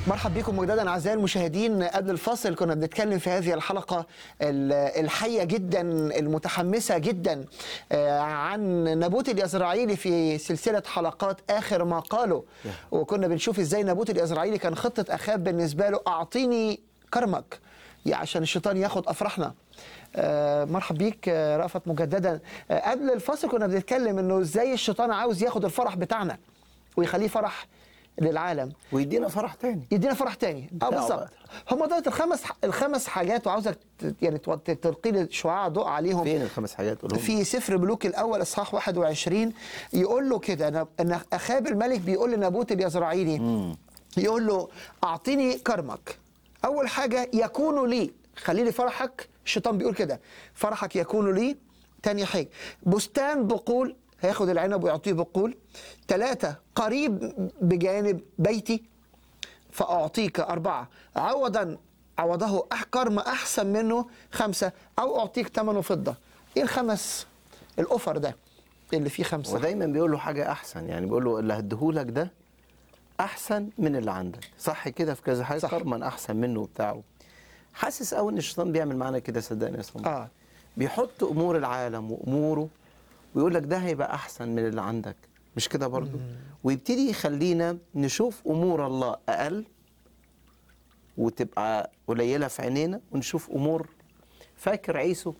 مرحب بكم مجددا اعزائي المشاهدين قبل الفاصل كنا بنتكلم في هذه الحلقه ال- الحيه جدا المتحمسه جدا آه، عن نابوت اليزرعيلي في سلسله حلقات اخر ما قاله وكنا بنشوف ازاي نابوت اليزرعيلي كان خطه اخاب بالنسبه له اعطيني كرمك يا عشان الشيطان ياخد افراحنا آه، مرحب بيك آه، رأفت مجددا آه، قبل الفاصل كنا بنتكلم انه ازاي الشيطان عاوز ياخد الفرح بتاعنا ويخليه فرح للعالم ويدينا فرح تاني يدينا فرح تاني اه بتاعه بالظبط بقى. هم دول الخمس الخمس حاجات وعاوزك ت- يعني تو- ت- تلقي لي شعاع ضوء عليهم فين الخمس حاجات قولهم في سفر ملوك الاول اصحاح 21 يقول له كده أنا- ان اخاب الملك بيقول لنابوت اليزرعيلي يقول له اعطيني كرمك اول حاجه يكون لي خلي لي فرحك الشيطان بيقول كده فرحك يكون لي تاني حاجه بستان بقول هياخد العنب ويعطيه بقول ثلاثة قريب بجانب بيتي فأعطيك أربعة عوضا عوضه أحكر ما أحسن منه خمسة أو أعطيك ثمنه فضة إيه الخمس الأوفر ده اللي فيه خمسة ودايما بيقول له حاجه احسن يعني بيقول له اللي هديهولك ده احسن من اللي عندك صح كده في كذا حاجه صح. كرما احسن منه بتاعه حاسس قوي ان الشيطان بيعمل معانا كده صدقني يا صلاح آه بيحط امور العالم واموره ويقول لك ده هيبقى احسن من اللي عندك مش كده برضه ويبتدي يخلينا نشوف امور الله اقل وتبقى قليله في عينينا ونشوف امور فاكر عيسو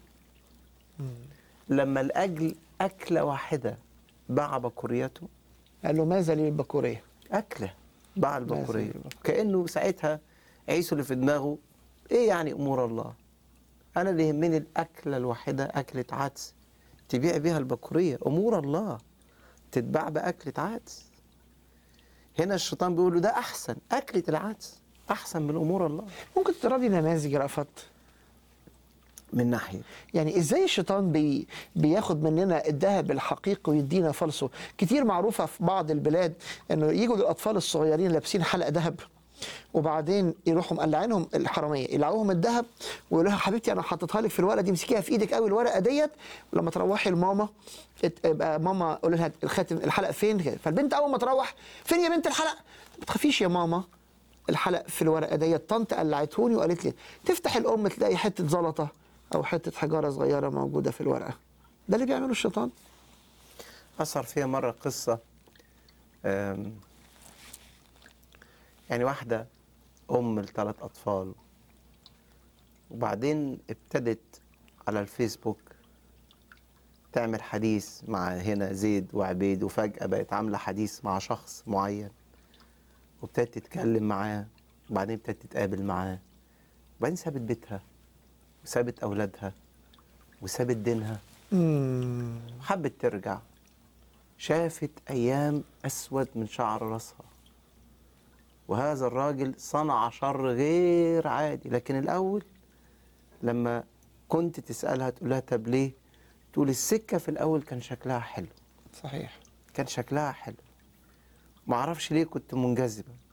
لما لاجل اكله واحده باع بكوريته قال له ماذا لي البكورية اكله باع البكوريه البكورية. كانه ساعتها عيسو اللي في دماغه ايه يعني امور الله انا اللي يهمني الاكله الواحده اكله عدس تبيع بيها البكوريه امور الله تتباع باكله عدس هنا الشيطان بيقول له ده احسن اكله العدس احسن من امور الله ممكن تضرب لي نماذج رأفت من ناحيه يعني ازاي الشيطان بي بياخد مننا الذهب الحقيقي ويدينا فلسه كتير معروفة في بعض البلاد انه يجوا للاطفال الصغيرين لابسين حلقة ذهب وبعدين يروحوا مقلعينهم الحراميه يلعوهم الذهب ويقولوا لها حبيبتي انا حاططها لك في الورقه دي امسكيها في ايدك قوي الورقه ديت ولما تروحي لماما ات- يبقى ماما قول لها الخاتم الحلقه فين كده. فالبنت اول ما تروح فين يا بنت الحلقه ما تخافيش يا ماما الحلق في الورقه ديت طنط قلعتهوني وقالت لي تفتح الام تلاقي حته زلطه او حته حجاره صغيره موجوده في الورقه ده اللي بيعمله الشيطان أثر فيها مرة قصة أم، يعني واحدة أم لثلاث أطفال وبعدين ابتدت على الفيسبوك تعمل حديث مع هنا زيد وعبيد وفجأة بقت عاملة حديث مع شخص معين وابتدت تتكلم معاه وبعدين ابتدت تتقابل معاه وبعدين سابت بيتها وسابت أولادها وسابت دينها امم حبت ترجع شافت أيام أسود من شعر راسها وهذا الراجل صنع شر غير عادي لكن الأول لما كنت تسألها تقول لها طب ليه تقول السكة في الأول كان شكلها حلو صحيح كان شكلها حلو معرفش ليه كنت منجذبة